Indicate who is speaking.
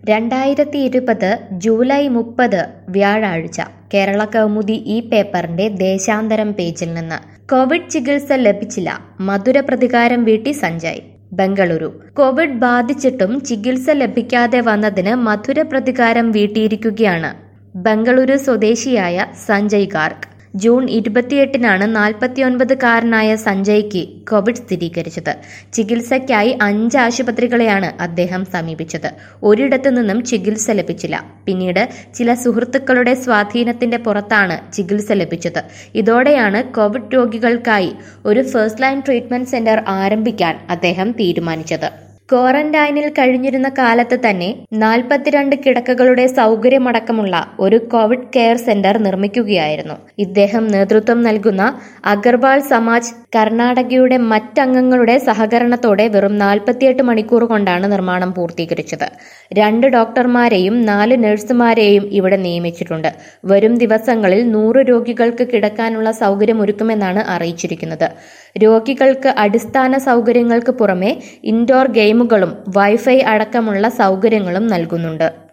Speaker 1: രണ്ടായിരത്തി ഇരുപത് ജൂലൈ മുപ്പത് വ്യാഴാഴ്ച കേരള കൗമുദി ഈ പേപ്പറിന്റെ ദേശാന്തരം പേജിൽ നിന്ന് കോവിഡ് ചികിത്സ ലഭിച്ചില്ല മധുര പ്രതികാരം വീട്ടി സഞ്ജയ് ബംഗളൂരു കോവിഡ് ബാധിച്ചിട്ടും ചികിത്സ ലഭിക്കാതെ വന്നതിന് മധുര പ്രതികാരം വീട്ടിയിരിക്കുകയാണ് ബംഗളൂരു സ്വദേശിയായ സഞ്ജയ് ഗാർഗ് ജൂൺ ഇരുപത്തിയെട്ടിനാണ് നാൽപ്പത്തിയൊൻപതുകാരനായ സഞ്ജയ്ക്ക് കോവിഡ് സ്ഥിരീകരിച്ചത് ചികിത്സയ്ക്കായി അഞ്ച് ആശുപത്രികളെയാണ് അദ്ദേഹം സമീപിച്ചത് ഒരിടത്തു നിന്നും ചികിത്സ ലഭിച്ചില്ല പിന്നീട് ചില സുഹൃത്തുക്കളുടെ സ്വാധീനത്തിന്റെ പുറത്താണ് ചികിത്സ ലഭിച്ചത് ഇതോടെയാണ് കോവിഡ് രോഗികൾക്കായി ഒരു ഫസ്റ്റ് ലൈൻ ട്രീറ്റ്മെന്റ് സെന്റർ ആരംഭിക്കാൻ അദ്ദേഹം തീരുമാനിച്ചത് ക്വാറന്റൈനിൽ കഴിഞ്ഞിരുന്ന കാലത്ത് തന്നെ നാൽപ്പത്തിരണ്ട് കിടക്കകളുടെ സൗകര്യമടക്കമുള്ള ഒരു കോവിഡ് കെയർ സെന്റർ നിർമ്മിക്കുകയായിരുന്നു ഇദ്ദേഹം നേതൃത്വം നൽകുന്ന അഗർവാൾ സമാജ് കർണാടകയുടെ മറ്റംഗങ്ങളുടെ സഹകരണത്തോടെ വെറും നാൽപ്പത്തിയെട്ട് മണിക്കൂർ കൊണ്ടാണ് നിർമ്മാണം പൂർത്തീകരിച്ചത് രണ്ട് ഡോക്ടർമാരെയും നാല് നഴ്സുമാരെയും ഇവിടെ നിയമിച്ചിട്ടുണ്ട് വരും ദിവസങ്ങളിൽ നൂറ് രോഗികൾക്ക് കിടക്കാനുള്ള സൗകര്യം ഒരുക്കുമെന്നാണ് അറിയിച്ചിരിക്കുന്നത് രോഗികൾക്ക് അടിസ്ഥാന സൗകര്യങ്ങൾക്ക് പുറമെ ഇൻഡോർ ഗെയിമുകളും വൈഫൈ അടക്കമുള്ള സൗകര്യങ്ങളും നൽകുന്നുണ്ട്